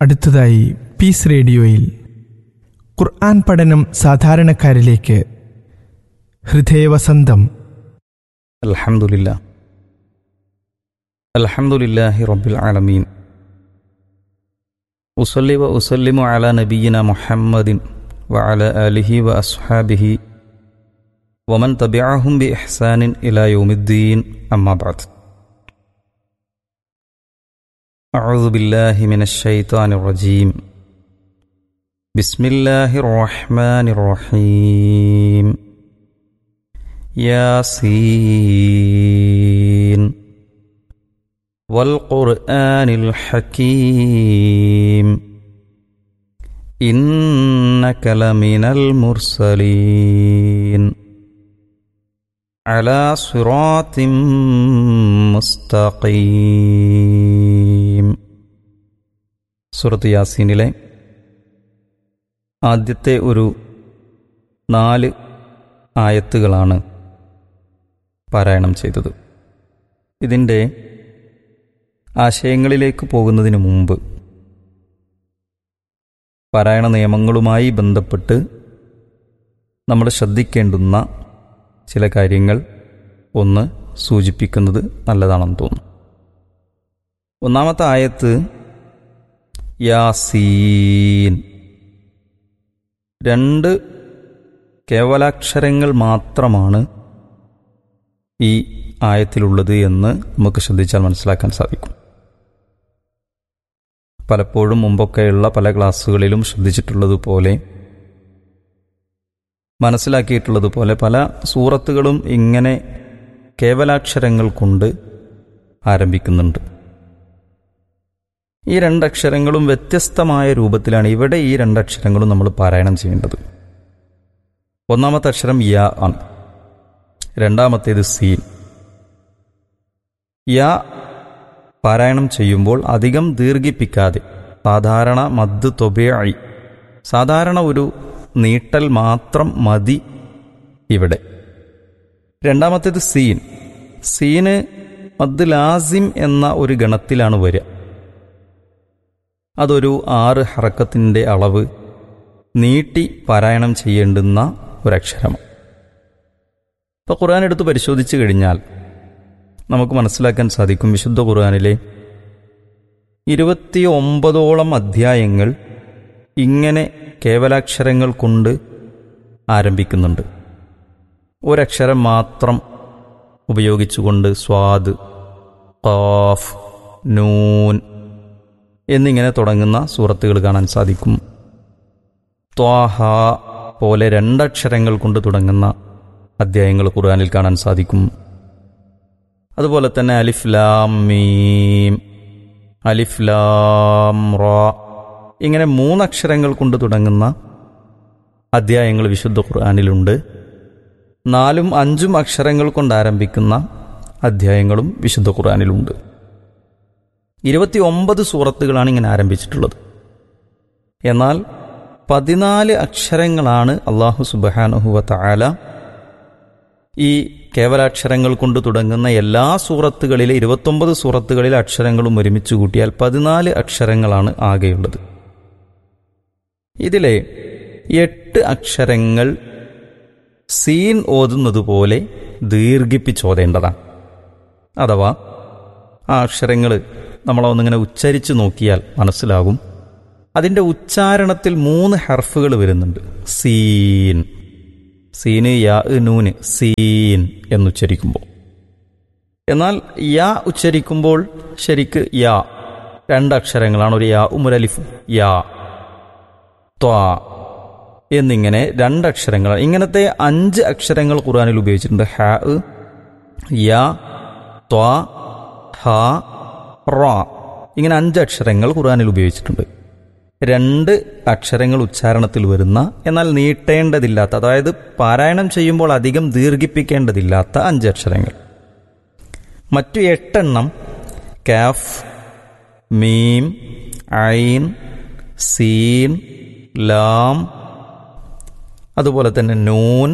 അടുത്തതായി പീസ് റേഡിയോയിൽ ഖുർആൻ പഠനം സാധാരണക്കാരിലേക്ക് ഹൃദയവസന്തം الحمد لله الحمد لله رب العالمين أصلي وأسلم على نبينا محمد وعلى آله وأصحابه ومن تبعهم بإحسان إلى يوم الدين أما بعد أعوذ بالله من الشيطان الرجيم بسم الله الرحمن الرحيم ياسين والقرآن الحكيم إنك لمن المرسلين على صراط مستقيم സുറത്ത് യാസീനിലെ ആദ്യത്തെ ഒരു നാല് ആയത്തുകളാണ് പാരായണം ചെയ്തത് ഇതിൻ്റെ ആശയങ്ങളിലേക്ക് പോകുന്നതിന് മുമ്പ് പാരായണ നിയമങ്ങളുമായി ബന്ധപ്പെട്ട് നമ്മൾ ശ്രദ്ധിക്കേണ്ടുന്ന ചില കാര്യങ്ങൾ ഒന്ന് സൂചിപ്പിക്കുന്നത് നല്ലതാണെന്ന് തോന്നുന്നു ഒന്നാമത്തെ ആയത്ത് യാസീൻ രണ്ട് കേവലാക്ഷരങ്ങൾ മാത്രമാണ് ഈ ആയത്തിലുള്ളത് എന്ന് നമുക്ക് ശ്രദ്ധിച്ചാൽ മനസ്സിലാക്കാൻ സാധിക്കും പലപ്പോഴും മുമ്പൊക്കെയുള്ള പല ക്ലാസ്സുകളിലും ശ്രദ്ധിച്ചിട്ടുള്ളതുപോലെ മനസ്സിലാക്കിയിട്ടുള്ളതുപോലെ പല സൂറത്തുകളും ഇങ്ങനെ കേവലാക്ഷരങ്ങൾ കൊണ്ട് ആരംഭിക്കുന്നുണ്ട് ഈ രണ്ടക്ഷരങ്ങളും വ്യത്യസ്തമായ രൂപത്തിലാണ് ഇവിടെ ഈ രണ്ടക്ഷരങ്ങളും നമ്മൾ പാരായണം ചെയ്യേണ്ടത് ഒന്നാമത്തെ അക്ഷരം യ ആണ് രണ്ടാമത്തേത് സീൻ യ പാരായണം ചെയ്യുമ്പോൾ അധികം ദീർഘിപ്പിക്കാതെ സാധാരണ മദ് തൊബയായി സാധാരണ ഒരു നീട്ടൽ മാത്രം മതി ഇവിടെ രണ്ടാമത്തേത് സീൻ സീന് മദ് ലാസിം എന്ന ഒരു ഗണത്തിലാണ് വരിക അതൊരു ആറ് ഹറക്കത്തിൻ്റെ അളവ് നീട്ടി പാരായണം ചെയ്യേണ്ടുന്ന ഒരക്ഷരമാണ് ഇപ്പോൾ ഖുർആൻ എടുത്ത് പരിശോധിച്ച് കഴിഞ്ഞാൽ നമുക്ക് മനസ്സിലാക്കാൻ സാധിക്കും വിശുദ്ധ ഖുർആനിലെ ഇരുപത്തി ഒമ്പതോളം അധ്യായങ്ങൾ ഇങ്ങനെ കേവലാക്ഷരങ്ങൾ കൊണ്ട് ആരംഭിക്കുന്നുണ്ട് ഒരക്ഷരം മാത്രം ഉപയോഗിച്ചുകൊണ്ട് സ്വാദ് ഖാഫ് നൂൻ എന്നിങ്ങനെ തുടങ്ങുന്ന സൂറത്തുകൾ കാണാൻ സാധിക്കും ത്വാഹ പോലെ രണ്ടക്ഷരങ്ങൾ കൊണ്ട് തുടങ്ങുന്ന അധ്യായങ്ങൾ ഖുർആനിൽ കാണാൻ സാധിക്കും അതുപോലെ തന്നെ അലിഫ് ലാം മീം അലിഫ് ലാം റ ഇങ്ങനെ മൂന്നക്ഷരങ്ങൾ കൊണ്ട് തുടങ്ങുന്ന അധ്യായങ്ങൾ വിശുദ്ധ ഖുർആനിലുണ്ട് നാലും അഞ്ചും അക്ഷരങ്ങൾ കൊണ്ട് ആരംഭിക്കുന്ന അധ്യായങ്ങളും വിശുദ്ധ ഖുർആനിലുണ്ട് ഇരുപത്തി ഒമ്പത് സൂറത്തുകളാണ് ഇങ്ങനെ ആരംഭിച്ചിട്ടുള്ളത് എന്നാൽ പതിനാല് അക്ഷരങ്ങളാണ് അള്ളാഹു സുബാനുഹുവ താല ഈ കേവലാക്ഷരങ്ങൾ കൊണ്ട് തുടങ്ങുന്ന എല്ലാ സൂറത്തുകളിലെ ഇരുപത്തൊമ്പത് സൂറത്തുകളിലെ അക്ഷരങ്ങളും ഒരുമിച്ച് കൂട്ടിയാൽ പതിനാല് അക്ഷരങ്ങളാണ് ആകെയുള്ളത് ഇതിലെ എട്ട് അക്ഷരങ്ങൾ സീൻ ഓതുന്നത് പോലെ ദീർഘിപ്പിച്ചോതേണ്ടതാണ് അഥവാ ആ അക്ഷരങ്ങൾ നമ്മളൊന്നിങ്ങനെ ഉച്ചരിച്ച് നോക്കിയാൽ മനസ്സിലാകും അതിൻ്റെ ഉച്ചാരണത്തിൽ മൂന്ന് ഹർഫുകൾ വരുന്നുണ്ട് സീൻ സീന് യാ നൂന് സീൻ എന്നുച്ചരിക്കുമ്പോൾ എന്നാൽ യാ ഉച്ചരിക്കുമ്പോൾ ശരിക്ക് യാ രണ്ടക്ഷരങ്ങളാണ് ഒരു യാ ഉമുരലിഫും യാ ത്വാ എന്നിങ്ങനെ രണ്ടക്ഷരങ്ങൾ ഇങ്ങനത്തെ അഞ്ച് അക്ഷരങ്ങൾ ഖുർആനിൽ ഉപയോഗിച്ചിട്ടുണ്ട് ഹ യാ ത്വാ ഹ റ ഇങ്ങനെ അഞ്ച് അക്ഷരങ്ങൾ ഖുർആനിൽ ഉപയോഗിച്ചിട്ടുണ്ട് രണ്ട് അക്ഷരങ്ങൾ ഉച്ചാരണത്തിൽ വരുന്ന എന്നാൽ നീട്ടേണ്ടതില്ലാത്ത അതായത് പാരായണം ചെയ്യുമ്പോൾ അധികം ദീർഘിപ്പിക്കേണ്ടതില്ലാത്ത അഞ്ച് അക്ഷരങ്ങൾ മറ്റു എട്ടെണ്ണം കാഫ് മീം ഐൻ സീൻ ലാം അതുപോലെ തന്നെ നൂൻ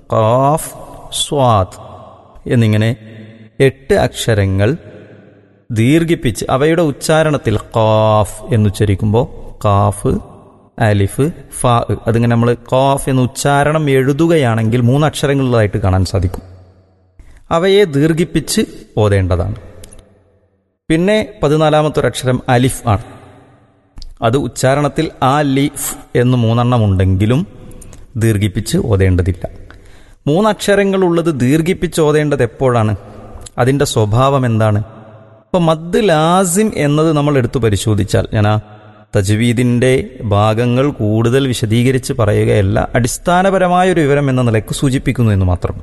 ഖാഫ് സ്വാദ് എന്നിങ്ങനെ എട്ട് അക്ഷരങ്ങൾ ദീർഘിപ്പിച്ച് അവയുടെ ഉച്ചാരണത്തിൽ ഖാഫ് എന്നുച്ചരിക്കുമ്പോൾ ഖാഫ് അലിഫ് ഫാ അതിങ്ങനെ നമ്മൾ ഖാഫ് എന്ന ഉച്ചാരണം എഴുതുകയാണെങ്കിൽ മൂന്ന് അക്ഷരങ്ങളിലായിട്ട് കാണാൻ സാധിക്കും അവയെ ദീർഘിപ്പിച്ച് ഓതേണ്ടതാണ് പിന്നെ പതിനാലാമത്തെ ഒരു അക്ഷരം അലിഫ് ആണ് അത് ഉച്ചാരണത്തിൽ ആ ലിഫ് എന്ന് മൂന്നെണ്ണം ഉണ്ടെങ്കിലും ദീർഘിപ്പിച്ച് ഓതേണ്ടതില്ല മൂന്നക്ഷരങ്ങളുള്ളത് ദീർഘിപ്പിച്ച് ഓതേണ്ടത് എപ്പോഴാണ് അതിൻ്റെ സ്വഭാവം എന്താണ് ഇപ്പം മദ് ലാസിം എന്നത് നമ്മൾ എടുത്തു പരിശോധിച്ചാൽ ഞാൻ ആ തജ്വീദിൻ്റെ ഭാഗങ്ങൾ കൂടുതൽ വിശദീകരിച്ച് പറയുകയല്ല അടിസ്ഥാനപരമായ ഒരു വിവരം എന്ന നിലയ്ക്ക് സൂചിപ്പിക്കുന്നു എന്ന് മാത്രം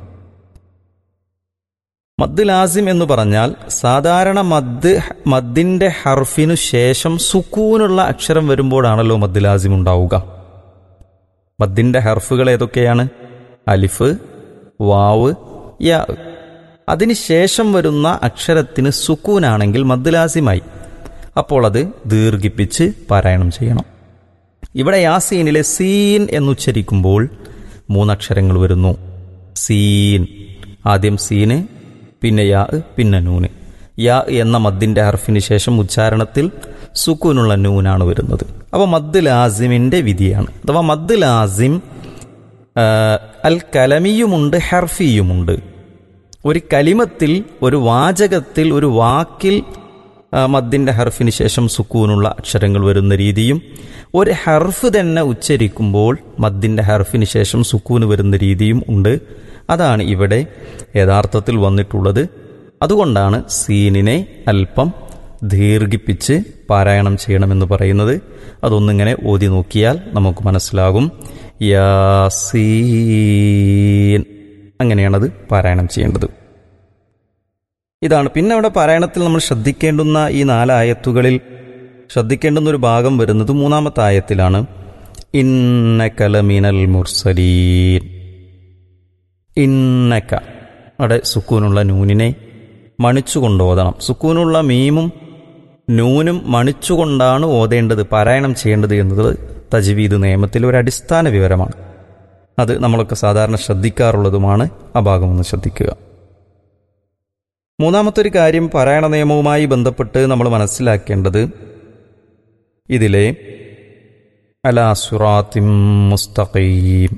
മദ് ലാസിം എന്ന് പറഞ്ഞാൽ സാധാരണ മദ് മദ്ദിന്റെ ഹർഫിനു ശേഷം സുക്കൂനുള്ള അക്ഷരം വരുമ്പോഴാണല്ലോ മദ് ലാസിം ഉണ്ടാവുക മദ്ദിന്റെ ഹർഫുകൾ ഏതൊക്കെയാണ് അലിഫ് വാവ് യാ അതിനുശേഷം വരുന്ന അക്ഷരത്തിന് സുക്കൂനാണെങ്കിൽ മദ് ലാസിമായി അപ്പോൾ അത് ദീർഘിപ്പിച്ച് പാരായണം ചെയ്യണം ഇവിടെ യാസീനിലെ സീൻ എന്നുച്ചരിക്കുമ്പോൾ മൂന്നക്ഷരങ്ങൾ വരുന്നു സീൻ ആദ്യം സീന് പിന്നെ യാ പിന്നെ നൂന് യാ എന്ന മദ്ദിന്റെ ഹർഫിന് ശേഷം ഉച്ചാരണത്തിൽ സുക്കൂനുള്ള നൂനാണ് വരുന്നത് അപ്പോൾ മദ് ലാസിമിന്റെ വിധിയാണ് അഥവാ മദ് ലാസിം ആ, അൽ കലമിയുമുണ്ട് ഹർഫിയുമുണ്ട് ഒരു കലിമത്തിൽ ഒരു വാചകത്തിൽ ഒരു വാക്കിൽ ആ, മദ്ദിന്റെ ഹർഫിന് ശേഷം സുക്കൂനുള്ള അക്ഷരങ്ങൾ വരുന്ന രീതിയും ഒരു ഹർഫ് തന്നെ ഉച്ചരിക്കുമ്പോൾ മദ്ദിന്റെ ഹർഫിന് ശേഷം സുക്കൂന് വരുന്ന രീതിയും ഉണ്ട് അതാണ് ഇവിടെ യഥാർത്ഥത്തിൽ വന്നിട്ടുള്ളത് അതുകൊണ്ടാണ് സീനിനെ അല്പം ദീർഘിപ്പിച്ച് പാരായണം ചെയ്യണമെന്ന് പറയുന്നത് അതൊന്നിങ്ങനെ ഓതി നോക്കിയാൽ നമുക്ക് മനസ്സിലാകും യാസീൻ അങ്ങനെയാണത് പാരായണം ചെയ്യേണ്ടത് ഇതാണ് പിന്നെ അവിടെ പാരായണത്തിൽ നമ്മൾ ശ്രദ്ധിക്കേണ്ടുന്ന ഈ നാലായത്തുകളിൽ ശ്രദ്ധിക്കേണ്ടുന്ന ഒരു ഭാഗം വരുന്നത് മൂന്നാമത്തെ ആയത്തിലാണ് ഇന്നക്കലമിനൽ മുർസലീൻ ഇന്നക്ക അവിടെ സുക്കൂനുള്ള നൂനിനെ മണിച്ചുകൊണ്ട് ഓതണം സുക്കൂനുള്ള മീമും നൂനും മണിച്ചുകൊണ്ടാണ് ഓതേണ്ടത് പാരായണം ചെയ്യേണ്ടത് എന്നത് തജ്വീദ് നിയമത്തിലെ ഒരു അടിസ്ഥാന വിവരമാണ് അത് നമ്മളൊക്കെ സാധാരണ ശ്രദ്ധിക്കാറുള്ളതുമാണ് ആ ഭാഗം ഒന്ന് ശ്രദ്ധിക്കുക മൂന്നാമത്തെ ഒരു കാര്യം പാരായണ നിയമവുമായി ബന്ധപ്പെട്ട് നമ്മൾ മനസ്സിലാക്കേണ്ടത് ഇതിലെ അലാ സുറാത്തിം മുസ്തഖീം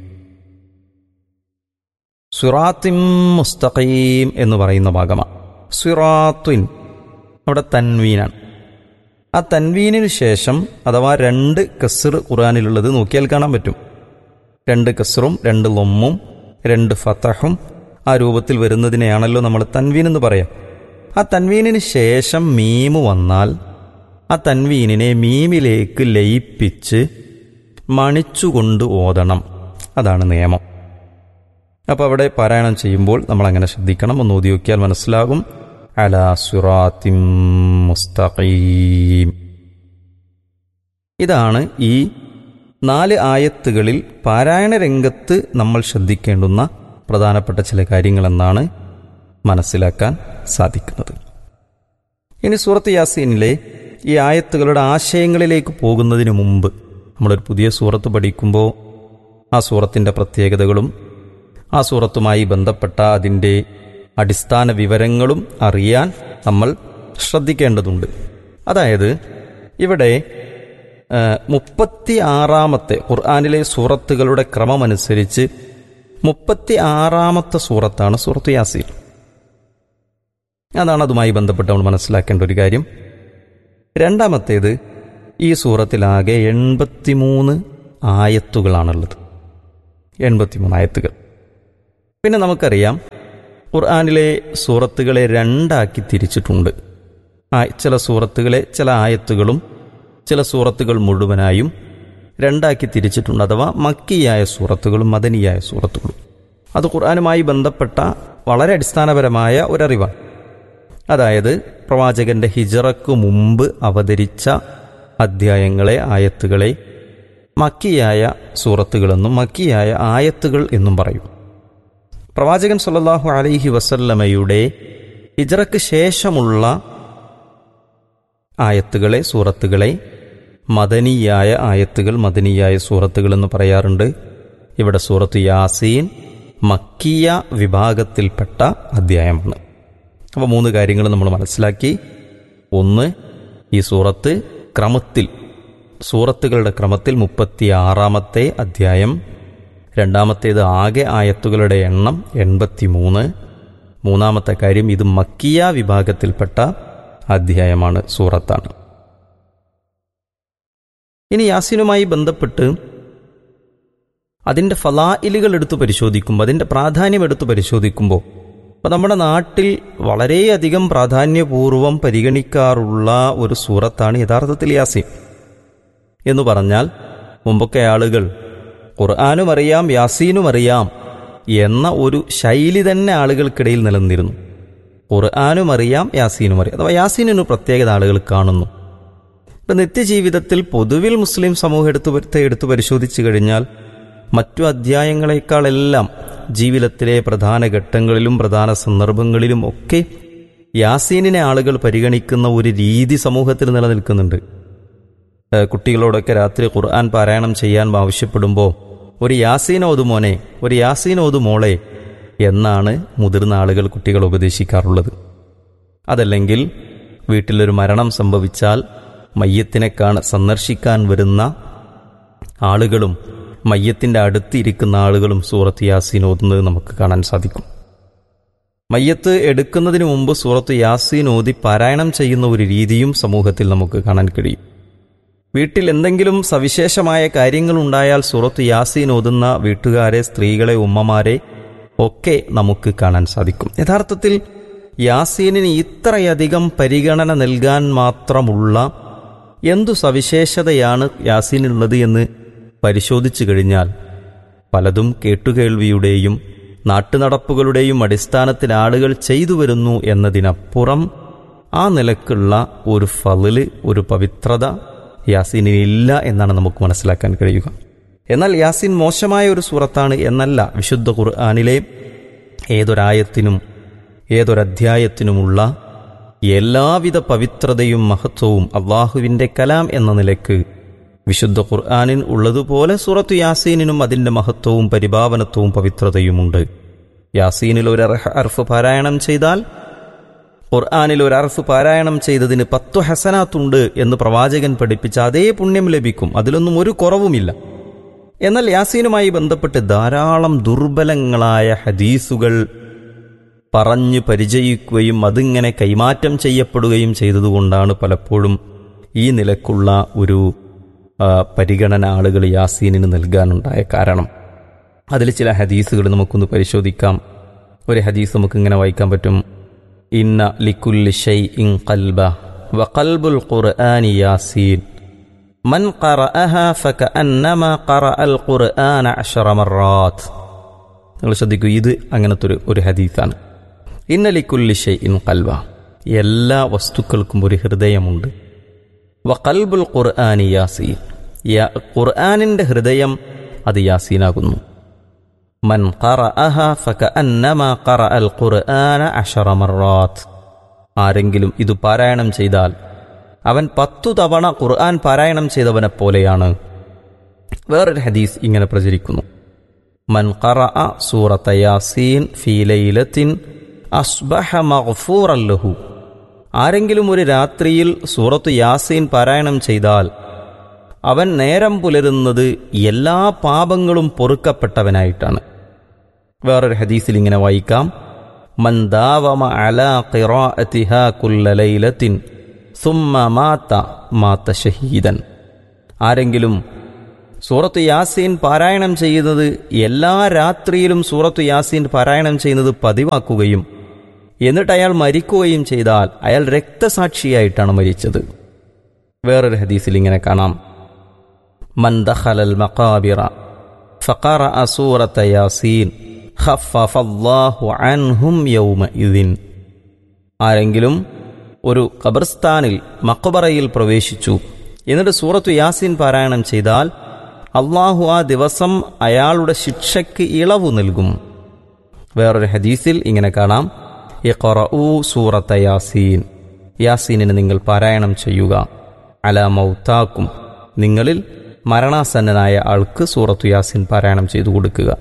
സുറാത്തിം മുസ്തഖീം എന്ന് പറയുന്ന ഭാഗമാണ് സുറാത്തുൻ അവിടെ തൻവീനാണ് ആ തൻവീനിന് ശേഷം അഥവാ രണ്ട് കസർ ഖുറാനിലുള്ളത് നോക്കിയാൽ കാണാൻ പറ്റും രണ്ട് കസറും രണ്ട് ലൊമ്മും രണ്ട് ഫതഹും ആ രൂപത്തിൽ വരുന്നതിനെയാണല്ലോ നമ്മൾ തൻവീൻ എന്ന് പറയാം ആ തൻവീനിന് ശേഷം മീമ് വന്നാൽ ആ തൻവീനിനെ മീമിലേക്ക് ലയിപ്പിച്ച് മണിച്ചുകൊണ്ട് ഓതണം അതാണ് നിയമം അപ്പോൾ അവിടെ പാരായണം ചെയ്യുമ്പോൾ നമ്മൾ അങ്ങനെ ശ്രദ്ധിക്കണം ഒന്ന് ഓതി നോക്കിയാൽ മനസ്സിലാകും അലാ സുറാത്തിം മുസ്തഖീം ഇതാണ് ഈ നാല് ആയത്തുകളിൽ പാരായണ രംഗത്ത് നമ്മൾ ശ്രദ്ധിക്കേണ്ടുന്ന പ്രധാനപ്പെട്ട ചില കാര്യങ്ങളെന്നാണ് മനസ്സിലാക്കാൻ സാധിക്കുന്നത് ഇനി സൂറത്ത് യാസീനിലെ ഈ ആയത്തുകളുടെ ആശയങ്ങളിലേക്ക് പോകുന്നതിന് മുമ്പ് നമ്മളൊരു പുതിയ സൂറത്ത് പഠിക്കുമ്പോൾ ആ സൂറത്തിൻ്റെ പ്രത്യേകതകളും ആ സൂറത്തുമായി ബന്ധപ്പെട്ട അതിൻ്റെ അടിസ്ഥാന വിവരങ്ങളും അറിയാൻ നമ്മൾ ശ്രദ്ധിക്കേണ്ടതുണ്ട് അതായത് ഇവിടെ മുപ്പത്തി ആറാമത്തെ ഖുർആാനിലെ സൂറത്തുകളുടെ ക്രമമനുസരിച്ച് മുപ്പത്തി ആറാമത്തെ സൂറത്താണ് സൂറത്ത് യാസീൻ അതാണ് അതുമായി ബന്ധപ്പെട്ട് നമ്മൾ മനസ്സിലാക്കേണ്ട ഒരു കാര്യം രണ്ടാമത്തേത് ഈ സൂറത്തിലാകെ എൺപത്തിമൂന്ന് ആയത്തുകളാണുള്ളത് എൺപത്തിമൂന്ന് ആയത്തുകൾ പിന്നെ നമുക്കറിയാം ഖുർആാനിലെ സൂറത്തുകളെ രണ്ടാക്കി തിരിച്ചിട്ടുണ്ട് ആ ചില സൂറത്തുകളെ ചില ആയത്തുകളും ചില സൂറത്തുകൾ മുഴുവനായും രണ്ടാക്കി തിരിച്ചിട്ടുണ്ട് അഥവാ മക്കിയായ സൂറത്തുകളും മദനിയായ സൂറത്തുകളും അത് ഖുർആാനുമായി ബന്ധപ്പെട്ട വളരെ അടിസ്ഥാനപരമായ ഒരറിവാണ് അതായത് പ്രവാചകന്റെ ഹിജറക്ക് മുമ്പ് അവതരിച്ച അധ്യായങ്ങളെ ആയത്തുകളെ മക്കിയായ സൂറത്തുകളെന്നും മക്കിയായ ആയത്തുകൾ എന്നും പറയും പ്രവാചകൻ സല്ലല്ലാഹു അലൈഹി വസല്ലമയുടെ ഹിജറക്ക് ശേഷമുള്ള ആയത്തുകളെ സൂറത്തുകളെ മദനിയായ ആയത്തുകൾ മദനിയായ സൂറത്തുകൾ എന്ന് പറയാറുണ്ട് ഇവിടെ സൂറത്ത് യാസീൻ മക്കിയ വിഭാഗത്തിൽപ്പെട്ട അധ്യായമാണ് അപ്പോൾ മൂന്ന് കാര്യങ്ങൾ നമ്മൾ മനസ്സിലാക്കി ഒന്ന് ഈ സൂറത്ത് ക്രമത്തിൽ സൂറത്തുകളുടെ ക്രമത്തിൽ മുപ്പത്തി ആറാമത്തെ അധ്യായം രണ്ടാമത്തേത് ആകെ ആയത്തുകളുടെ എണ്ണം എൺപത്തിമൂന്ന് മൂന്നാമത്തെ കാര്യം ഇത് മക്കിയ വിഭാഗത്തിൽപ്പെട്ട അധ്യായമാണ് സൂറത്താണ് ഇനി യാസീനുമായി ബന്ധപ്പെട്ട് അതിൻ്റെ ഫലായിലുകൾ എടുത്ത് പരിശോധിക്കുമ്പോൾ അതിൻ്റെ പ്രാധാന്യം എടുത്ത് പരിശോധിക്കുമ്പോൾ അപ്പോൾ നമ്മുടെ നാട്ടിൽ വളരെയധികം പ്രാധാന്യപൂർവം പരിഗണിക്കാറുള്ള ഒരു സൂറത്താണ് യഥാർത്ഥത്തിൽ യാസീൻ എന്ന് പറഞ്ഞാൽ മുമ്പൊക്കെ ആളുകൾ ഖുർആാനും അറിയാം യാസീനും അറിയാം എന്ന ഒരു ശൈലി തന്നെ ആളുകൾക്കിടയിൽ നിലനിന്നിരുന്നു ഖുർആാനും അറിയാം യാസീനും അറിയാം അഥവാ യാസീനൊരു പ്രത്യേകത ആളുകൾ കാണുന്നു ഇപ്പം നിത്യജീവിതത്തിൽ പൊതുവിൽ മുസ്ലിം സമൂഹം എടുത്തു എടുത്തു പരിശോധിച്ചു കഴിഞ്ഞാൽ മറ്റു അധ്യായങ്ങളെക്കാളെല്ലാം ജീവിതത്തിലെ പ്രധാന ഘട്ടങ്ങളിലും പ്രധാന സന്ദർഭങ്ങളിലും ഒക്കെ യാസീനിനെ ആളുകൾ പരിഗണിക്കുന്ന ഒരു രീതി സമൂഹത്തിൽ നിലനിൽക്കുന്നുണ്ട് കുട്ടികളോടൊക്കെ രാത്രി ഖുർആൻ പാരായണം ചെയ്യാൻ ആവശ്യപ്പെടുമ്പോൾ ഒരു യാസീൻ ഓതുമോനെ ഒരു യാസീൻ ഓതുമോളെ എന്നാണ് മുതിർന്ന ആളുകൾ കുട്ടികൾ ഉപദേശിക്കാറുള്ളത് അതല്ലെങ്കിൽ വീട്ടിലൊരു മരണം സംഭവിച്ചാൽ മയ്യത്തിനെ കാണ സന്ദർശിക്കാൻ വരുന്ന ആളുകളും മയ്യത്തിൻ്റെ അടുത്തിരിക്കുന്ന ആളുകളും സൂറത്ത് യാസീൻ ഓതുന്നത് നമുക്ക് കാണാൻ സാധിക്കും മയ്യത്ത് എടുക്കുന്നതിന് മുമ്പ് സൂറത്ത് യാസീൻ ഓതി പാരായണം ചെയ്യുന്ന ഒരു രീതിയും സമൂഹത്തിൽ നമുക്ക് കാണാൻ കഴിയും വീട്ടിൽ എന്തെങ്കിലും സവിശേഷമായ കാര്യങ്ങളുണ്ടായാൽ സൂറത്ത് യാസീൻ ഓതുന്ന വീട്ടുകാരെ സ്ത്രീകളെ ഉമ്മമാരെ ഒക്കെ നമുക്ക് കാണാൻ സാധിക്കും യഥാർത്ഥത്തിൽ യാസീനിന് ഇത്രയധികം പരിഗണന നൽകാൻ മാത്രമുള്ള എന്തു സവിശേഷതയാണ് യാസീനുള്ളത് എന്ന് പരിശോധിച്ചു കഴിഞ്ഞാൽ പലതും കേട്ടുകേൾവിയുടെയും നാട്ടുനടപ്പുകളുടെയും അടിസ്ഥാനത്തിൽ ആളുകൾ ചെയ്തു വരുന്നു എന്നതിനപ്പുറം ആ നിലക്കുള്ള ഒരു ഫലില് ഒരു പവിത്രത യാസീനിനില്ല എന്നാണ് നമുക്ക് മനസ്സിലാക്കാൻ കഴിയുക എന്നാൽ യാസീൻ മോശമായ ഒരു സൂറത്താണ് എന്നല്ല വിശുദ്ധ ഖുർആാനിലെ ഏതൊരായത്തിനും ഏതൊരധ്യായത്തിനുമുള്ള എല്ലാവിധ പവിത്രതയും മഹത്വവും അള്ളാഹുവിൻ്റെ കലാം എന്ന നിലക്ക് വിശുദ്ധ ഖുർആാനിൻ ഉള്ളതുപോലെ സൂറത്ത് യാസീനിനും അതിൻ്റെ മഹത്വവും പരിഭാവനത്വവും പവിത്രതയുമുണ്ട് യാസീനിൽ ഒരു അർഫ് പാരായണം ചെയ്താൽ ഖുർആാനിൽ ഒരു അർഫ് പാരായണം ചെയ്തതിന് പത്തു ഹസനാത്തുണ്ട് എന്ന് പ്രവാചകൻ പഠിപ്പിച്ച അതേ പുണ്യം ലഭിക്കും അതിലൊന്നും ഒരു കുറവുമില്ല എന്നാൽ യാസീനുമായി ബന്ധപ്പെട്ട് ധാരാളം ദുർബലങ്ങളായ ഹദീസുകൾ പറഞ്ഞു പരിചയിക്കുകയും അതിങ്ങനെ കൈമാറ്റം ചെയ്യപ്പെടുകയും ചെയ്തതുകൊണ്ടാണ് പലപ്പോഴും ഈ നിലക്കുള്ള ഒരു പരിഗണന ആളുകൾ യാസീനിന് നൽകാനുണ്ടായ കാരണം അതിൽ ചില ഹദീസുകൾ നമുക്കൊന്ന് പരിശോധിക്കാം ഒരു ഹദീസ് നമുക്ക് ഇങ്ങനെ വായിക്കാൻ പറ്റും ഇന്ന ലിക്കുല്ലി ഷൈ ഇൻ കൽബ വ കൽബുൽ ഖുർആനി യാസീൻ മൻ ഖറഅഹ ഫകഅന്നമാ ഖറഅൽ ഖുർആന അശറ മറാത്ത് നിങ്ങൾ ശ്രദ്ധിക്കൂ ഇത് അങ്ങനത്തെ ഒരു ഒരു ഹദീസാണ് ഇന്ന ലിക്കുല്ലി ഷൈ ഇൻ കൽബ എല്ലാ വസ്തുക്കൾക്കും ഒരു ഹൃദയമുണ്ട് വ കൽബുൽ ഖുർആനി യാസീൻ ഖുർആനിൻ്റെ ഹൃദയം അത് യാസീനാകുന്നു മൻ ഖറഅഹ ഫകഅന്നമാ ഖറഅൽ ഖുർആന അശറ മറാത്ത് ആരെങ്കിലും ഇത് പാരായണം ചെയ്താൽ അവൻ പത്തു തവണ ഖുർആൻ പാരായണം ചെയ്തവനെ പോലെയാണ് വേറൊരു ഹദീസ് ഇങ്ങനെ പ്രചരിക്കുന്നു മൻ ഖറഅ സൂറത്ത യാസീൻ ഫീ ലൈലത്തിൻ അസ്ബഹ മഗ്ഫൂറൻ ലഹു ആരെങ്കിലും ഒരു രാത്രിയിൽ സൂറത്ത് യാസീൻ പാരായണം ചെയ്താൽ അവൻ നേരം പുലരുന്നത് എല്ലാ പാപങ്ങളും പൊറുക്കപ്പെട്ടവനായിട്ടാണ് വേറൊരു ഹദീസിൽ ഇങ്ങനെ വായിക്കാം മന്ദാവമ അല ഖിറാഅതിഹ കുല്ല ലൈലത്തിൻ സുമ്മ മാത്ത മാത്ത ഷഹീദൻ ആരെങ്കിലും സൂറത്ത് യാസീൻ പാരായണം ചെയ്യുന്നത് എല്ലാ രാത്രിയിലും സൂറത്ത് യാസീൻ പാരായണം ചെയ്യുന്നത് പതിവാക്കുകയും എന്നിട്ട് അയാൾ മരിക്കുകയും ചെയ്താൽ അയാൾ രക്തസാക്ഷിയായിട്ടാണ് മരിച്ചത് വേറൊരു ഹദീസിൽ ഇങ്ങനെ കാണാം من دخل المقابر فقرأ سورة ياسين خفف الله عنهم يومئذ ആരെങ്കിലും ഒരു ഖബർസ്ഥാനിൽ മക്ബറയിൽ പ്രവേശിച്ചു എന്നിട്ട് സൂറത്തു യാസീൻ പാരായണം ചെയ്താൽ അള്ളാഹു ആ ദിവസം അയാളുടെ ശിക്ഷയ്ക്ക് ഇളവു നൽകും വേറൊരു ഹദീസിൽ ഇങ്ങനെ കാണാം ഇഖറഊ സൂറത്ത യാസീൻ യാസീനിന് നിങ്ങൾ പാരായണം ചെയ്യുക അല മൗത്താക്കും നിങ്ങളിൽ മരണാസന്നനായ ആൾക്ക് സൂറത്തു യാസിൻ പാരായണം ചെയ്തു കൊടുക്കുക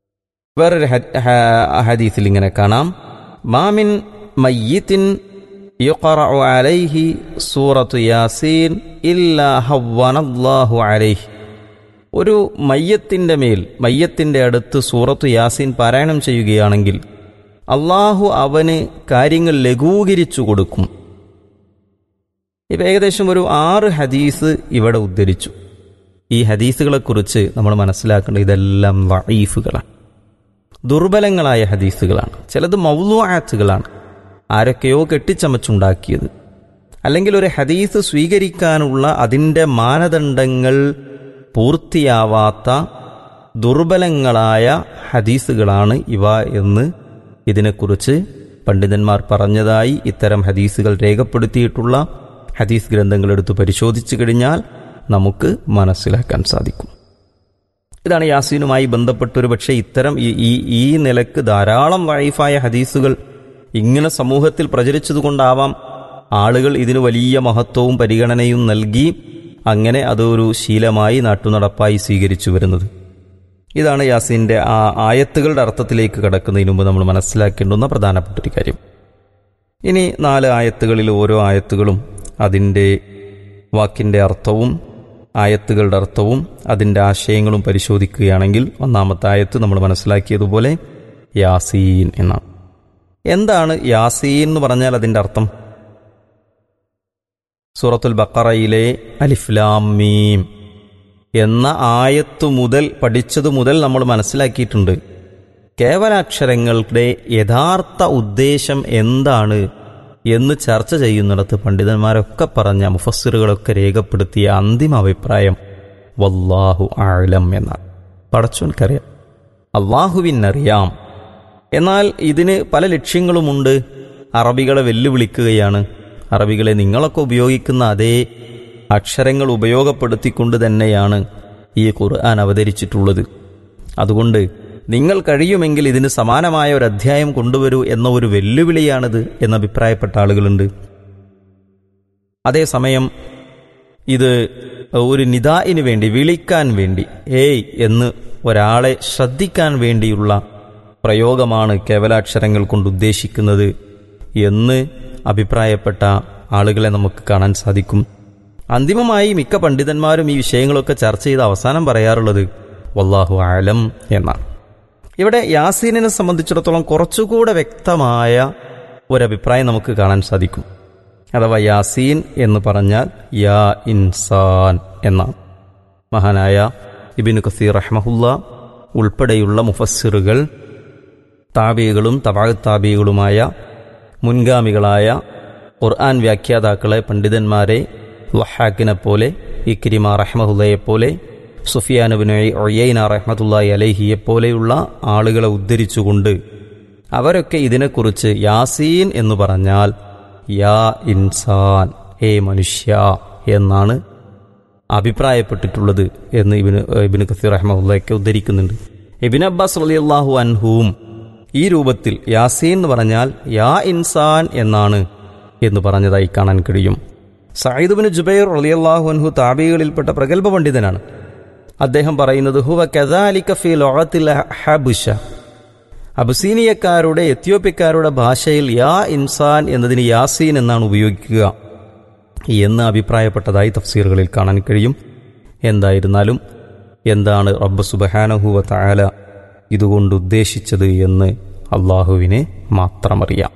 വേറൊരു ഹദീസിൽ ഇങ്ങനെ കാണാം മാമിൻ മയ്യത്തിൻ യുഖറഉ അലൈഹി സൂറത്തു യാസീൻ ഇല്ലാ ഹവ്വനല്ലാഹു അലൈഹി ഒരു മയ്യത്തിൻ്റെ മേൽ മയ്യത്തിൻ്റെ അടുത്ത് സൂറത്തു യാസീൻ പാരായണം ചെയ്യുകയാണെങ്കിൽ അള്ളാഹു അവന് കാര്യങ്ങൾ ലഘൂകരിച്ചു കൊടുക്കും ഇപ്പം ഏകദേശം ഒരു ആറ് ഹദീസ് ഇവിടെ ഉദ്ധരിച്ചു ഈ ഹദീസുകളെക്കുറിച്ച് നമ്മൾ മനസ്സിലാക്കേണ്ടത് ഇതെല്ലാം വൈഫുകളാണ് ദുർബലങ്ങളായ ഹദീസുകളാണ് ചിലത് മൗലുആത്തുകളാണ് ആരൊക്കെയോ കെട്ടിച്ചമച്ചുണ്ടാക്കിയത് അല്ലെങ്കിൽ ഒരു ഹദീസ് സ്വീകരിക്കാനുള്ള അതിൻ്റെ മാനദണ്ഡങ്ങൾ പൂർത്തിയാവാത്ത ദുർബലങ്ങളായ ഹദീസുകളാണ് ഇവ എന്ന് ഇതിനെക്കുറിച്ച് പണ്ഡിതന്മാർ പറഞ്ഞതായി ഇത്തരം ഹദീസുകൾ രേഖപ്പെടുത്തിയിട്ടുള്ള ഹദീസ് ഗ്രന്ഥങ്ങൾ എടുത്ത് പരിശോധിച്ചു കഴിഞ്ഞാൽ നമുക്ക് മനസ്സിലാക്കാൻ സാധിക്കും ഇതാണ് യാസീനുമായി ബന്ധപ്പെട്ടൊരു പക്ഷേ ഇത്തരം ഈ ഈ ഈ നിലക്ക് ധാരാളം വൈഫായ ഹദീസുകൾ ഇങ്ങനെ സമൂഹത്തിൽ പ്രചരിച്ചതുകൊണ്ടാവാം ആളുകൾ ഇതിന് വലിയ മഹത്വവും പരിഗണനയും നൽകി അങ്ങനെ അതൊരു ശീലമായി നാട്ടുനടപ്പായി സ്വീകരിച്ചു വരുന്നത് ഇതാണ് യാസീൻ്റെ ആ ആയത്തുകളുടെ അർത്ഥത്തിലേക്ക് കടക്കുന്നതിന് മുമ്പ് നമ്മൾ മനസ്സിലാക്കേണ്ടുന്ന പ്രധാനപ്പെട്ട ഒരു കാര്യം ഇനി നാല് ആയത്തുകളിൽ ഓരോ ആയത്തുകളും അതിൻ്റെ വാക്കിൻ്റെ അർത്ഥവും ആയത്തുകളുടെ അർത്ഥവും അതിൻ്റെ ആശയങ്ങളും പരിശോധിക്കുകയാണെങ്കിൽ ഒന്നാമത്തെ ആയത്ത് നമ്മൾ മനസ്സിലാക്കിയതുപോലെ യാസീൻ എന്നാണ് എന്താണ് യാസീൻ എന്ന് പറഞ്ഞാൽ അതിൻ്റെ അർത്ഥം സൂറത്തുൽ ബക്കറയിലെ അലിഫ്ലാം മീം എന്ന ആയത്തു മുതൽ പഠിച്ചതു മുതൽ നമ്മൾ മനസ്സിലാക്കിയിട്ടുണ്ട് കേവലാക്ഷരങ്ങളുടെ യഥാർത്ഥ ഉദ്ദേശം എന്താണ് എന്ന് ചർച്ച ചെയ്യുന്നിടത്ത് പണ്ഡിതന്മാരൊക്കെ പറഞ്ഞ മുഫസ്സിറുകളൊക്കെ രേഖപ്പെടുത്തിയ അന്തിമ അഭിപ്രായം വല്ലാഹു ആലം എന്നാണ് പടച്ചോൻക്കറിയാം അള്ളാഹുവിനറിയാം എന്നാൽ ഇതിന് പല ലക്ഷ്യങ്ങളുമുണ്ട് അറബികളെ വെല്ലുവിളിക്കുകയാണ് അറബികളെ നിങ്ങളൊക്കെ ഉപയോഗിക്കുന്ന അതേ അക്ഷരങ്ങൾ ഉപയോഗപ്പെടുത്തിക്കൊണ്ട് തന്നെയാണ് ഈ ഖുർആൻ അവതരിച്ചിട്ടുള്ളത് അതുകൊണ്ട് നിങ്ങൾ കഴിയുമെങ്കിൽ ഇതിന് സമാനമായ ഒരു അധ്യായം കൊണ്ടുവരൂ എന്ന ഒരു വെല്ലുവിളിയാണിത് എന്ന് അഭിപ്രായപ്പെട്ട ആളുകളുണ്ട് അതേസമയം ഇത് ഒരു നിദായിന് വേണ്ടി വിളിക്കാൻ വേണ്ടി ഏയ് എന്ന് ഒരാളെ ശ്രദ്ധിക്കാൻ വേണ്ടിയുള്ള പ്രയോഗമാണ് കേവലാക്ഷരങ്ങൾ കൊണ്ട് ഉദ്ദേശിക്കുന്നത് എന്ന് അഭിപ്രായപ്പെട്ട ആളുകളെ നമുക്ക് കാണാൻ സാധിക്കും അന്തിമമായി മിക്ക പണ്ഡിതന്മാരും ഈ വിഷയങ്ങളൊക്കെ ചർച്ച ചെയ്ത് അവസാനം പറയാറുള്ളത് വല്ലാഹു ആലം എന്നാണ് ഇവിടെ യാസീനിനെ സംബന്ധിച്ചിടത്തോളം കുറച്ചുകൂടെ വ്യക്തമായ ഒരഭിപ്രായം നമുക്ക് കാണാൻ സാധിക്കും അഥവാ യാസീൻ എന്ന് പറഞ്ഞാൽ യാ ഇൻസാൻ എന്നാണ് മഹാനായ ഇബിനു കസീർ റഹ്മഹുല്ല ഉൾപ്പെടെയുള്ള മുഫസ്സിറുകൾ താബികളും തബാഗ് താബികളുമായ മുൻഗാമികളായ ഖുർആൻ വ്യാഖ്യാതാക്കളെ പണ്ഡിതന്മാരെ വഹാക്കിനെ പോലെ ഇക്രിമ റഹ്മഹുല്ലയെ പോലെ സുഫിയാനുബിന് ഒയ്യൈന റഹ്മത്തുല്ലായി അലഹിയെ പോലെയുള്ള ആളുകളെ ഉദ്ധരിച്ചുകൊണ്ട് അവരൊക്കെ ഇതിനെക്കുറിച്ച് യാസീൻ എന്ന് പറഞ്ഞാൽ യാ ഇൻസാൻ ഹേ മനുഷ്യ എന്നാണ് അഭിപ്രായപ്പെട്ടിട്ടുള്ളത് എന്ന് ഇബിന് ഇബിന് കസീർ റഹ്മുള്ളയൊക്കെ ഉദ്ധരിക്കുന്നുണ്ട് ഇബിൻ അബ്ബാസ് അലി അള്ളാഹു അൻഹുവും ഈ രൂപത്തിൽ യാസീൻ എന്ന് പറഞ്ഞാൽ യാ ഇൻസാൻ എന്നാണ് എന്ന് പറഞ്ഞതായി കാണാൻ കഴിയും സയ്യിദുബിന് ജുബൈർ അലിയല്ലാഹു അൻഹു താബികളിൽപ്പെട്ട പ്രഗത്ഭ പണ്ഡിതനാണ് അദ്ദേഹം പറയുന്നത് ഹുവ കദാലിക ഫി ലോകത്തിൽ ഹബുഷ അബുസീനിയക്കാരുടെ എത്യോപ്യക്കാരുടെ ഭാഷയിൽ യാ ഇൻസാൻ എന്നതിന് യാസീൻ എന്നാണ് ഉപയോഗിക്കുക എന്ന് അഭിപ്രായപ്പെട്ടതായി തഫ്സീറുകളിൽ കാണാൻ കഴിയും എന്തായിരുന്നാലും എന്താണ് റബ്ബ് സുബഹാനഹുവ താല ഇതുകൊണ്ട് ഉദ്ദേശിച്ചത് എന്ന് അള്ളാഹുവിനെ മാത്രമറിയാം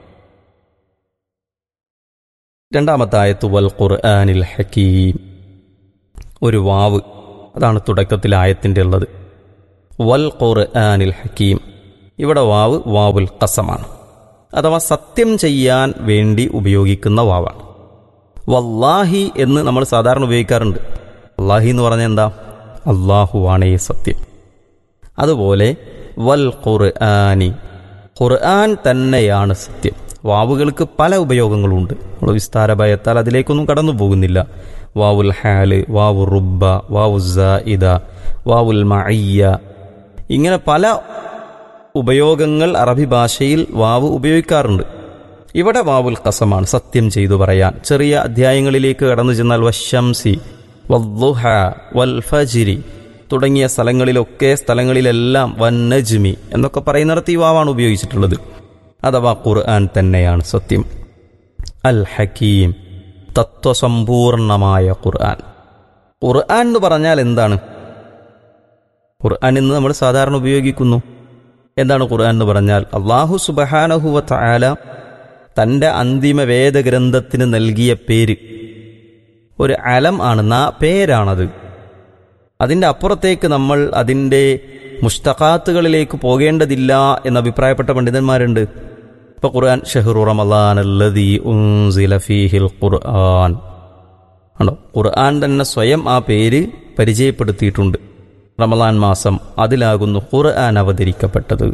രണ്ടാമത്തെ ആയത്ത് വൽ ഖുർആനിൽ ഹക്കീം ഒരു വാവ് അതാണ് തുടക്കത്തിൽ ആയത്തിൻ്റെ ഉള്ളത് വൽ ഖുർആനിൽ ഹക്കീം ഇവിടെ വാവ് വാവുൽ കസമാണ് അഥവാ സത്യം ചെയ്യാൻ വേണ്ടി ഉപയോഗിക്കുന്ന വാവാണ് വല്ലാഹി എന്ന് നമ്മൾ സാധാരണ ഉപയോഗിക്കാറുണ്ട് അള്ളാഹി എന്ന് പറഞ്ഞാൽ എന്താ അള്ളാഹുവാണേ സത്യം അതുപോലെ വൽ ഖുർആനി ഖുർആൻ തന്നെയാണ് സത്യം വാവുകൾക്ക് പല ഉപയോഗങ്ങളുണ്ട് നമ്മൾ വിസ്താര ഭയത്താൽ അതിലേക്കൊന്നും കടന്നു പോകുന്നില്ല വാവുൽ ഹാല് വാവു റുബ്ബ വാവു ഇദ വാവുൽ മഅയ്യ ഇങ്ങനെ പല ഉപയോഗങ്ങൾ അറബി ഭാഷയിൽ വാവ് ഉപയോഗിക്കാറുണ്ട് ഇവിടെ വാവുൽ കസമാണ് സത്യം ചെയ്തു പറയാൻ ചെറിയ അധ്യായങ്ങളിലേക്ക് കടന്നു ചെന്നാൽ വശംസി വല്ലുഹ വൽ ഫജിരി തുടങ്ങിയ സ്ഥലങ്ങളിലൊക്കെ സ്ഥലങ്ങളിലെല്ലാം വന്നജ്മി എന്നൊക്കെ പറയുന്നിടത്ത് ഈ വാവാണ് ഉപയോഗിച്ചിട്ടുള്ളത് അഥവാ ഖുർആൻ തന്നെയാണ് സത്യം അൽ ഹക്കീം തത്വസമ്പൂർണമായ ഖുർആൻ ഖുർആൻ എന്ന് പറഞ്ഞാൽ എന്താണ് ഖുർആൻ എന്ന് നമ്മൾ സാധാരണ ഉപയോഗിക്കുന്നു എന്താണ് ഖുർആൻ എന്ന് പറഞ്ഞാൽ അള്ളാഹു സുബഹാനഹുവ തആല തൻ്റെ അന്തിമ വേദഗ്രന്ഥത്തിന് നൽകിയ പേര് ഒരു അലം ആണ് നാ പേരാണത് അതിൻ്റെ അപ്പുറത്തേക്ക് നമ്മൾ അതിൻ്റെ മുസ്തഖാത്തുകളിലേക്ക് പോകേണ്ടതില്ല എന്ന് അഭിപ്രായപ്പെട്ട പണ്ഡിതന്മാരുണ്ട് ഇപ്പൊ ഖുർആൻ ഷെഹ്റു റമലാൻ അല്ലദീ ഉൻസില ഫീഹിൽ ഖുർആൻ ആണോ ഖുർആൻ തന്നെ സ്വയം ആ പേര് പരിചയപ്പെടുത്തിയിട്ടുണ്ട് റമലാൻ മാസം അതിലാകുന്നു ഖുർആൻ അവതരിക്കപ്പെട്ടത്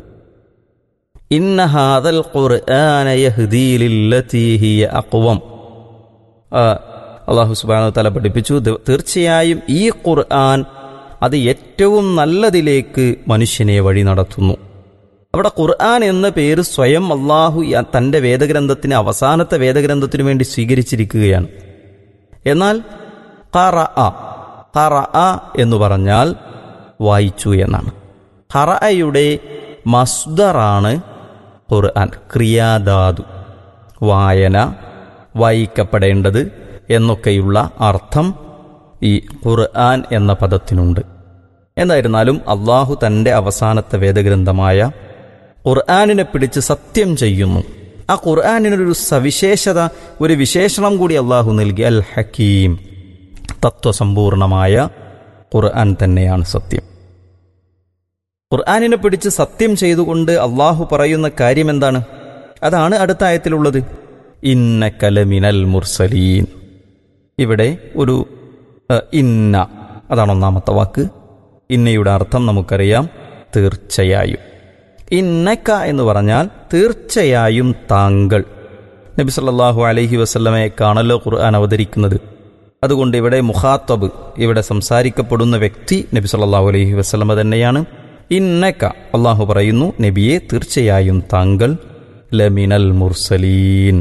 ഇന്ന ഹാദൽ ഖുർആന യഹ്ദീ ലില്ലതീ ഹിയ അഖ്വം ആ, അള്ളാഹു സുബ്ഹാനഹു തല പഠിപ്പിച്ചു "ത്- തീർച്ചയായും ഈ ഖുർആൻ അത് ഏറ്റവും നല്ലതിലേക്ക് മനുഷ്യനെ വഴി നടത്തുന്നു അവിടെ ഖുർആൻ എന്ന പേര് സ്വയം അള്ളാഹു യ- തന്റെ വേദഗ്രന്ഥത്തിന് അവസാനത്തെ വേദഗ്രന്ഥത്തിനു വേണ്ടി സ്വീകരിച്ചിരിക്കുകയാണ് എന്നാൽ ഖറ ഖറ എന്ന് പറഞ്ഞാൽ വായിച്ചു എന്നാണ് ഖറയുടെ മസ്ദറാണ് ഖുർആൻ ക്രിയാധാതു വായന വായിക്കപ്പെടേണ്ടത് എന്നൊക്കെയുള്ള അർത്ഥം ഈ ഖുർആൻ എന്ന പദത്തിനുണ്ട് എന്തായിരുന്നാലും അള്ളാഹു തൻ്റെ അവസാനത്തെ വേദഗ്രന്ഥമായ ഖുർആാനിനെ പിടിച്ച് സത്യം ചെയ്യുന്നു ആ ഖുർആാനിനൊരു സവിശേഷത ഒരു വിശേഷണം കൂടി അള്ളാഹു നൽകി അൽ ഹക്കീം തത്വസമ്പൂർണമായ ഖുർആൻ തന്നെയാണ് സത്യം ഖുർആാനിനെ പിടിച്ച് സത്യം ചെയ്തുകൊണ്ട് അള്ളാഹു പറയുന്ന കാര്യം എന്താണ് അതാണ് അടുത്ത ആയത്തിലുള്ളത് ഇന്ന കലമിനൽ മുർസലീൻ ഇവിടെ ഒരു അ, ഇന്ന അതാണ് ഒന്നാമത്തെ വാക്ക് ഇന്നയുടെ അർത്ഥം നമുക്കറിയാം തീർച്ചയായും ഇന്നക്ക എന്ന് പറഞ്ഞാൽ തീർച്ചയായും താങ്കൾ നബി സല്ലല്ലാഹു അലൈഹി വസല്ലമയെക്കാണല്ലോ ഖുർആൻ അവതരിക്കുന്നത് അതുകൊണ്ട് ഇവിടെ മുഖാത്തബ് ഇവിടെ സംസാരിക്കപ്പെടുന്ന വ്യക്തി നബി സല്ലല്ലാഹു അലൈഹി വസല്ലമ തന്നെയാണ് ഇന്നക്ക അള്ളാഹു പറയുന്നു നബിയെ തീർച്ചയായും താങ്കൾ ലമിനൽ മുർസലീൻ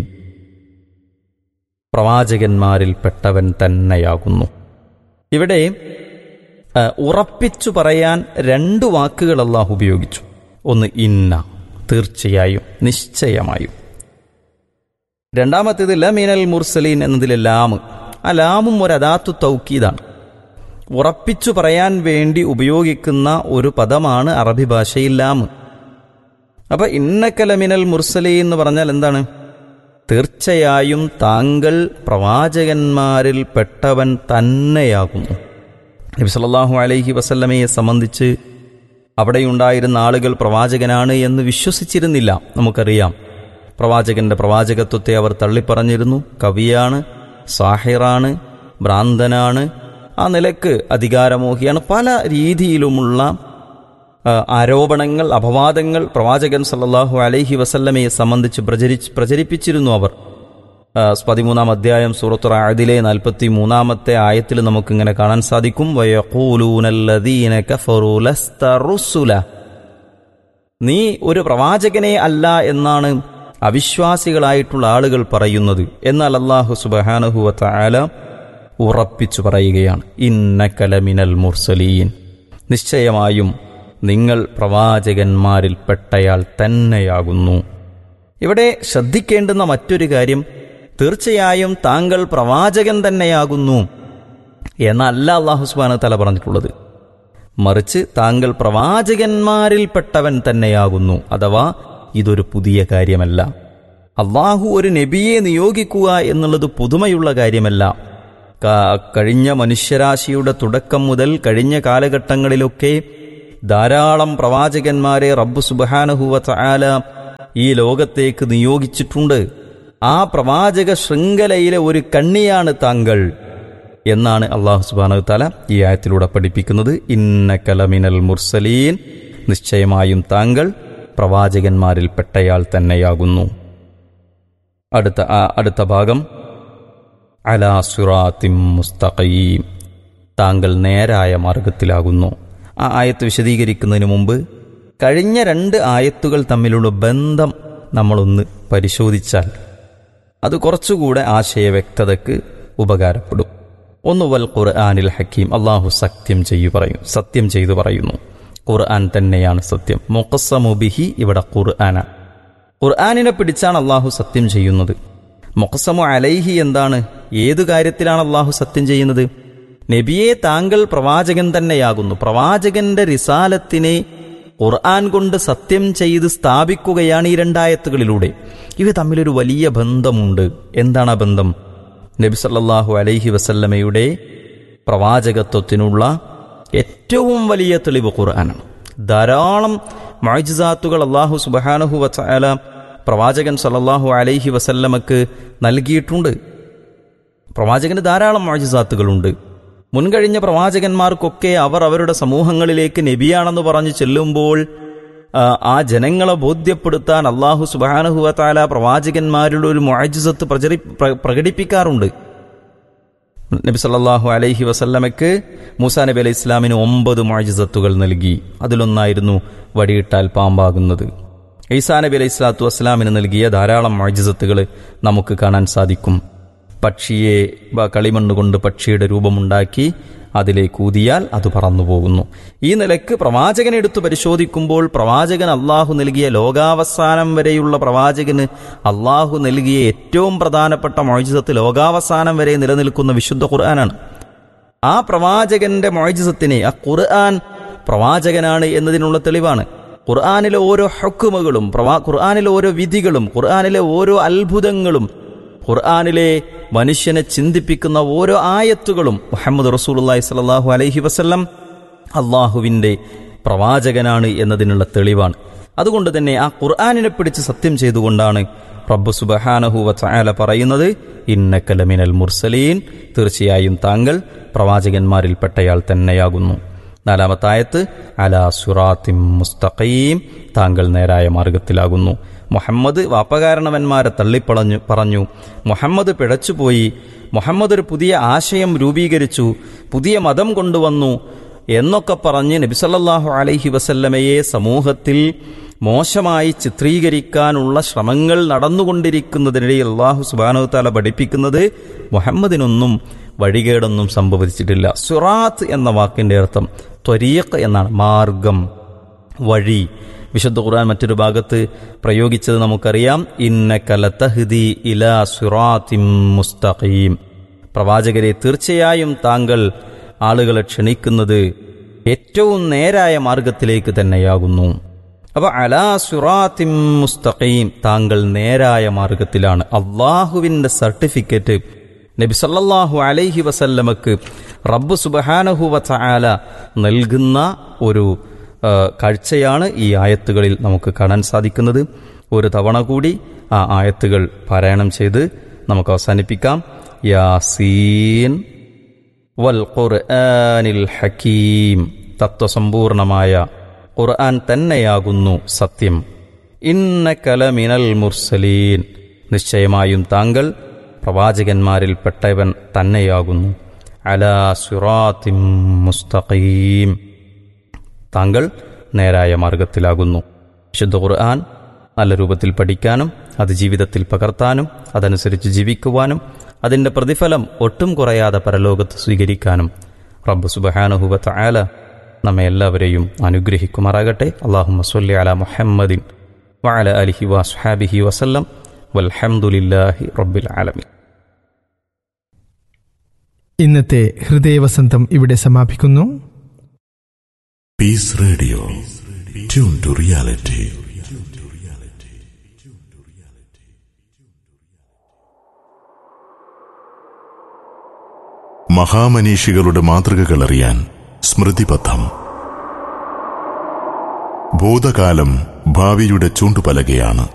പ്രവാചകന്മാരിൽപ്പെട്ടവൻ തന്നെയാകുന്നു ഇവിടെ ആ, ഉറപ്പിച്ചു പറയാൻ രണ്ട് വാക്കുകൾ അള്ളാഹു ഉപയോഗിച്ചു ഒന്ന് ഇന്ന തീർച്ചയായും നിശ്ചയമായും രണ്ടാമത്തേത് ലമീനൽ മുർസലീൻ എന്നതിലെ ലാമ് ആ ലാമും ഒരു അദാത്തു തൗക്കീദാണ് ഉറപ്പിച്ചു പറയാൻ വേണ്ടി ഉപയോഗിക്കുന്ന ഒരു പദമാണ് അറബി ഭാഷയിൽ ലാമ് അപ്പൊ ഇന്നക്കലമിനൽ മുർസലി എന്ന് പറഞ്ഞാൽ എന്താണ് തീർച്ചയായും താങ്കൾ പ്രവാചകന്മാരിൽ പെട്ടവൻ തന്നെയാകുന്നു നബി സല്ലല്ലാഹു അലൈഹി വസല്ലമയെ സംബന്ധിച്ച് അവിടെയുണ്ടായിരുന്ന ആളുകൾ പ്രവാചകനാണ് എന്ന് വിശ്വസിച്ചിരുന്നില്ല നമുക്കറിയാം പ്രവാചകന്റെ പ്രവാചകത്വത്തെ അവർ തള്ളിപ്പറഞ്ഞിരുന്നു കവിയാണ് സാഹിറാണ് ഭ്രാന്തനാണ് ആ നിലക്ക് അധികാരമോഹിയാണ് പല രീതിയിലുമുള്ള ആ, ആരോപണങ്ങൾ അപവാദങ്ങൾ പ്രവാചകൻ സല്ലല്ലാഹു അലൈഹി വസല്ലമയെ സംബന്ധിച്ച് പ്രചരി പ്രചരിപ്പിച്ചിരുന്നു അവർ ആ, പതിമൂന്നാം അധ്യായം സൂറത്തുർ ആദിലെ നാൽപ്പത്തി മൂന്നാമത്തെ ആയത്തിൽ നമുക്കിങ്ങനെ കാണാൻ സാധിക്കും വയഖൂലൂനല്ലദീന കഫറൂ ലസ്ത റുസുല നീ ഒരു പ്രവാചകനെ അല്ല എന്നാണ് അവിശ്വാസികളായിട്ടുള്ള ആളുകൾ പറയുന്നത് എന്നാൽ അള്ളാഹു സുബഹാനഹുവ തആല ഉറപ്പിച്ചു പറയുകയാണ് ഇന്നക്കലമിനൽ മുർസലീൻ നിശ്ചയമായും നിങ്ങൾ പ്രവാചകന്മാരിൽപ്പെട്ടയാൾ തന്നെയാകുന്നു ഇവിടെ ശ്രദ്ധിക്കേണ്ടുന്ന മറ്റൊരു കാര്യം തീർച്ചയായും താങ്കൾ പ്രവാചകൻ തന്നെയാകുന്നു എന്നല്ല അള്ളാഹു സുബാന തല പറഞ്ഞിട്ടുള്ളത് മറിച്ച് താങ്കൾ പ്രവാചകന്മാരിൽപ്പെട്ടവൻ തന്നെയാകുന്നു അഥവാ ഇതൊരു പുതിയ കാര്യമല്ല അള്ളാഹു ഒരു നബിയെ നിയോഗിക്കുക എന്നുള്ളത് പുതുമയുള്ള കാര്യമല്ല ക- കഴിഞ്ഞ മനുഷ്യരാശിയുടെ തുടക്കം മുതൽ കഴിഞ്ഞ കാലഘട്ടങ്ങളിലൊക്കെ ധാരാളം പ്രവാചകന്മാരെ റബ്ബ് സുബഹാനഹുവ തആല ഈ ലോകത്തേക്ക് നിയോഗിച്ചിട്ടുണ്ട് ആ പ്രവാചക ശൃംഖലയിലെ ഒരു കണ്ണിയാണ് താങ്കൾ എന്നാണ് അള്ളാഹു സുബാനു താല ഈ ആയത്തിലൂടെ പഠിപ്പിക്കുന്നത് ഇന്ന കലമിനൽ മുർസലീൻ നിശ്ചയമായും താങ്കൾ പ്രവാചകന്മാരിൽപ്പെട്ടയാൾ തന്നെയാകുന്നു അടുത്ത ആ അടുത്ത ഭാഗം അലാ സുറാത്തിം മുസ്തഖീം താങ്കൾ നേരായ മാർഗത്തിലാകുന്നു ആ ആയത്ത് വിശദീകരിക്കുന്നതിന് മുമ്പ് കഴിഞ്ഞ രണ്ട് ആയത്തുകൾ തമ്മിലുള്ള ബന്ധം നമ്മളൊന്ന് പരിശോധിച്ചാൽ അത് കുറച്ചുകൂടെ ആശയവ്യക്തതയ്ക്ക് ഉപകാരപ്പെടും ഒന്ന് വൽ ഖുർആാനിൽ ഹക്കീം അള്ളാഹു സത്യം ചെയ്തു പറയും സത്യം ചെയ്തു പറയുന്നു ഖുർആൻ തന്നെയാണ് സത്യം മുഖസ്സമുബിഹി ഇവിടെ ഖുർആന ഖുർആാനിനെ പിടിച്ചാണ് അള്ളാഹു സത്യം ചെയ്യുന്നത് മൊക്കസമു അലൈഹി എന്താണ് ഏതു കാര്യത്തിലാണ് അള്ളാഹു സത്യം ചെയ്യുന്നത് നബിയെ താങ്കൾ പ്രവാചകൻ തന്നെയാകുന്നു പ്രവാചകന്റെ റിസാലത്തിനെ ഖുർആൻ കൊണ്ട് സത്യം ചെയ്ത് സ്ഥാപിക്കുകയാണ് ഈ രണ്ടായത്തുകളിലൂടെ ഇവ തമ്മിലൊരു വലിയ ബന്ധമുണ്ട് എന്താണ് ആ ബന്ധം നബി സല്ലല്ലാഹു അലൈഹി വസല്ലമയുടെ പ്രവാചകത്വത്തിനുള്ള ഏറ്റവും വലിയ തെളിവ് ഖുർആനാണ് ധാരാളം മൊയ്ജിസാത്തുകൾ അള്ളാഹു സുബഹാനഹു വല പ്രവാചകൻ സല്ലല്ലാഹു അലൈഹി വസല്ലമക്ക് നൽകിയിട്ടുണ്ട് പ്രവാചകന് ധാരാളം മൊയ്ജിസാത്തുകളുണ്ട് മുൻകഴിഞ്ഞ പ്രവാചകന്മാർക്കൊക്കെ അവർ അവരുടെ സമൂഹങ്ങളിലേക്ക് നബിയാണെന്ന് പറഞ്ഞു ചെല്ലുമ്പോൾ ആ, ആ ജനങ്ങളെ ബോധ്യപ്പെടുത്താൻ അള്ളാഹു സുബാനഹുവത്താല പ്രവാചകന്മാരുടെ ഒരു മൊഴജിസത്ത് പ്രചരി പ്ര- പ്രകടിപ്പിക്കാറുണ്ട് നബി സല്ലല്ലാഹു അലൈഹി വസല്ലമയ്ക്ക് മൂസാ നബി അലൈഹി ഇസ്ലാമിന് ഒമ്പത് മൊഴജിസത്തുകൾ നൽകി അതിലൊന്നായിരുന്നു വടിയിട്ടാൽ പാമ്പാകുന്നത് ഈസാ നബി അലൈഹി സ്വലാത്തു വസ്സലാമിന് നൽകിയ ധാരാളം മൊഴജിസത്തുകൾ നമുക്ക് കാണാൻ സാധിക്കും പക്ഷിയെ ബ- കളിമണ്ണ് കൊണ്ട് പക്ഷിയുടെ രൂപമുണ്ടാക്കി അതിലേക്ക് ഊതിയാൽ അത് പറന്നു പോകുന്നു ഈ നിലക്ക് പ്രവാചകനെ എടുത്തു പരിശോധിക്കുമ്പോൾ പ്രവാചകൻ അള്ളാഹു നൽകിയ ലോകാവസാനം വരെയുള്ള പ്രവാചകന് അള്ളാഹു നൽകിയ ഏറ്റവും പ്രധാനപ്പെട്ട മൊഴിജിതത്ത് ലോകാവസാനം വരെ നിലനിൽക്കുന്ന വിശുദ്ധ ഖുർആനാണ് ആ പ്രവാചകന്റെ മൊഴിജിസത്തിനെ ആ ഖുർആൻ പ്രവാചകനാണ് എന്നതിനുള്ള തെളിവാണ് ഖുർആാനിലെ ഓരോ ഹക്കുമകളും പ്രവാ ഖുർആാനിലെ ഓരോ വിധികളും ഖുർആാനിലെ ഓരോ അത്ഭുതങ്ങളും ഖുർആാനിലെ മനുഷ്യനെ ചിന്തിപ്പിക്കുന്ന ഓരോ ആയത്തുകളും മുഹമ്മദ് റസൂലുള്ളാഹി സ്വല്ലല്ലാഹു അലൈഹി വസല്ലം അള്ളാഹുവിൻ്റെ പ്രവാചകനാണ് എന്നതിനുള്ള തെളിവാണ് അതുകൊണ്ട് തന്നെ ആ ഖുർആാനിനെ പിടിച്ച് സത്യം ചെയ്തുകൊണ്ടാണ് റബ്ബ് സുബഹാനഹു വചാല പറയുന്നത് ഇന്നക്കലമിനൽ മുർസലീൻ തീർച്ചയായും താങ്കൾ പ്രവാചകന്മാരിൽപ്പെട്ടയാൾ തന്നെയാകുന്നു നാലാമത്തായത്ത് അലാ സുറാത്തിം മുസ്തഖീം താങ്കൾ നേരായ മാർഗത്തിലാകുന്നു മുഹമ്മദ് വാപ്പകാരണവന്മാരെ തള്ളിപ്പളഞ്ഞു പറഞ്ഞു മുഹമ്മദ് പിഴച്ചുപോയി മുഹമ്മദ് ഒരു പുതിയ ആശയം രൂപീകരിച്ചു പുതിയ മതം കൊണ്ടുവന്നു എന്നൊക്കെ പറഞ്ഞ് നബിസല്ലാഹു അലൈഹി വസല്ലമയെ സമൂഹത്തിൽ മോശമായി ചിത്രീകരിക്കാനുള്ള ശ്രമങ്ങൾ നടന്നുകൊണ്ടിരിക്കുന്നതിനിടയിൽ അള്ളാഹു സുബാനു താല പഠിപ്പിക്കുന്നത് മുഹമ്മദിനൊന്നും വഴികേടൊന്നും സംഭവിച്ചിട്ടില്ല സുറാത്ത് എന്ന വാക്കിന്റെ അർത്ഥം ത്വരീഖ് എന്നാണ് മാർഗം വഴി വിശുദ്ധ ഖുർആൻ മറ്റൊരു ഭാഗത്ത് പ്രയോഗിച്ചത് നമുക്കറിയാം ഇന്നക്കല തഹ്ദി ഇലാ സുറാത്തിം മുസ്തഖീം പ്രവാചകരെ തീർച്ചയായും താങ്കൾ ആളുകളെ ക്ഷണിക്കുന്നത് ഏറ്റവും നേരായ മാർഗത്തിലേക്ക് തന്നെയാകുന്നു അപ്പൊ അലാ സുറാത്തിം മുസ്തഖീം താങ്കൾ നേരായ മാർഗത്തിലാണ് അള്ളാഹുവിന്റെ സർട്ടിഫിക്കറ്റ് നബി സല്ലല്ലാഹു അലൈഹി വസല്ലമക്ക് റബ്ബ് സുബഹാനഹു വതആല നൽകുന്ന ഒരു ആ, കാഴ്ചയാണ് ഈ ആയത്തുകളിൽ നമുക്ക് കാണാൻ സാധിക്കുന്നത് ഒരു തവണ കൂടി ആ ആയത്തുകൾ പാരായണം ചെയ്ത് നമുക്ക് അവസാനിപ്പിക്കാം യാസീൻ വൽ ഖുർആനിൽ ഹക്കീം തത്വസമ്പൂർണമായ ഖുർആൻ തന്നെയാകുന്നു സത്യം ഇന്ന കലമിനൽ മുർസലീൻ നിശ്ചയമായും താങ്കൾ പ്രവാചകന്മാരിൽപ്പെട്ടവൻ തന്നെയാകുന്നു അലാ സുറാത്തിം മുസ്തഖീം താങ്കൾ നേരായ മാർഗത്തിലാകുന്നു വിശുദ്ധ ഖുർആൻ നല്ല രൂപത്തിൽ പഠിക്കാനും അത് ജീവിതത്തിൽ പകർത്താനും അതനുസരിച്ച് ജീവിക്കുവാനും അതിന്റെ പ്രതിഫലം ഒട്ടും കുറയാതെ പരലോകത്ത് സ്വീകരിക്കാനും റബ്ബ് സുബഹാനുഹുബത്ത് ആല നമ്മെ എല്ലാവരെയും അനുഗ്രഹിക്കുമാറാകട്ടെ അള്ളാഹു സല്ലി അല മുഹമ്മദിൻ വഅല അലിഹി വസ്ഹാബിഹി വസല്ലം വൽഹംദുലില്ലാഹി റബ്ബിൽ ആലമീൻ ഇന്നത്തെ ഹൃദയവസന്തം ഇവിടെ സമാപിക്കുന്നു Peace Radio. Tune to reality. മഹാമനീഷികളുടെ മാതൃകകൾ അറിയാൻ സ്മൃതിപഥം ഭൂതകാലം ഭാവിയുടെ ചൂണ്ടുപലകയാണ്